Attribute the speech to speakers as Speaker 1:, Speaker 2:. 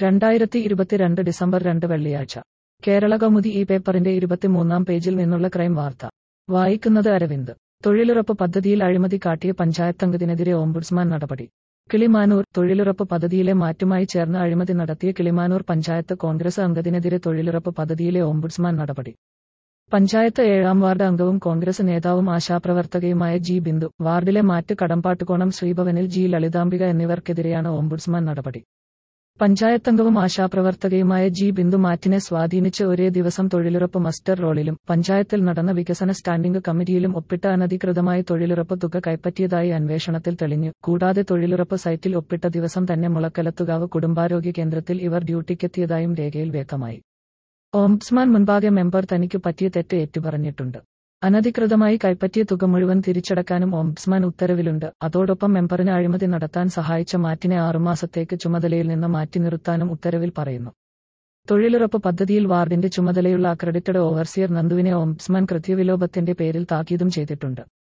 Speaker 1: രണ്ടായിരത്തി ഇരുപത്തിരണ്ട് ഡിസംബർ രണ്ട് വെള്ളിയാഴ്ച കേരള കൗമുദി ഈ പേപ്പറിന്റെ ഇരുപത്തിമൂന്നാം പേജിൽ നിന്നുള്ള ക്രൈം വാർത്ത വായിക്കുന്നത് അരവിന്ദ് തൊഴിലുറപ്പ് പദ്ധതിയിൽ അഴിമതി കാട്ടിയ പഞ്ചായത്തംഗത്തിനെതിരെ ഓംബുഡ്സ്മാൻ നടപടി കിളിമാനൂർ തൊഴിലുറപ്പ് പദ്ധതിയിലെ മാറ്റുമായി ചേർന്ന് അഴിമതി നടത്തിയ കിളിമാനൂർ പഞ്ചായത്ത് കോൺഗ്രസ് അംഗത്തിനെതിരെ തൊഴിലുറപ്പ് പദ്ധതിയിലെ ഓംബുഡ്സ്മാൻ നടപടി പഞ്ചായത്ത് ഏഴാം വാർഡ് അംഗവും കോൺഗ്രസ് നേതാവും ആശാപ്രവർത്തകയുമായ ജി ബിന്ദു വാർഡിലെ മാറ്റ് കടമ്പാട്ടുകോണം ശ്രീഭവനിൽ ജി ലളിതാംബിക എന്നിവർക്കെതിരെയാണ് ഓംബുഡ്സ്മാൻ നടപടി പഞ്ചായത്തംഗവും ആശാപ്രവർത്തകയുമായ ജി ബിന്ദു മാറ്റിനെ സ്വാധീനിച്ച് ഒരേ ദിവസം തൊഴിലുറപ്പ് മസ്റ്റർ റോളിലും പഞ്ചായത്തിൽ നടന്ന വികസന സ്റ്റാൻഡിംഗ് കമ്മിറ്റിയിലും ഒപ്പിട്ട അനധികൃതമായി തൊഴിലുറപ്പ് തുക കൈപ്പറ്റിയതായി അന്വേഷണത്തിൽ തെളിഞ്ഞു കൂടാതെ തൊഴിലുറപ്പ് സൈറ്റിൽ ഒപ്പിട്ട ദിവസം തന്നെ മുളക്കലത്തുകാവ് കുടുംബാരോഗ്യ കേന്ദ്രത്തിൽ ഇവർ ഡ്യൂട്ടിക്കെത്തിയതായും രേഖയിൽ വ്യക്തമായി ഓംബ്സ്മാൻ മുൻപാകെ മെമ്പർ തനിക്ക് പറ്റിയ തെറ്റ് ഏറ്റുപറഞ്ഞിട്ടുണ്ട് അനധികൃതമായി കൈപ്പറ്റിയ തുക മുഴുവൻ തിരിച്ചടക്കാനും ഓംബ്സ്മാൻ ഉത്തരവിലുണ്ട് അതോടൊപ്പം മെമ്പറിന് അഴിമതി നടത്താൻ സഹായിച്ച മാറ്റിനെ ആറുമാസത്തേക്ക് ചുമതലയിൽ നിന്ന് മാറ്റി നിർത്താനും ഉത്തരവിൽ പറയുന്നു തൊഴിലുറപ്പ് പദ്ധതിയിൽ വാർഡിന്റെ ചുമതലയുള്ള അക്രഡിറ്റഡ് ഓവർസിയർ നന്ദുവിനെ ഓംബ്സ്മാൻ കൃത്യവിലോപത്തിന്റെ പേരിൽ താക്കീതും ചെയ്തിട്ടുണ്ട്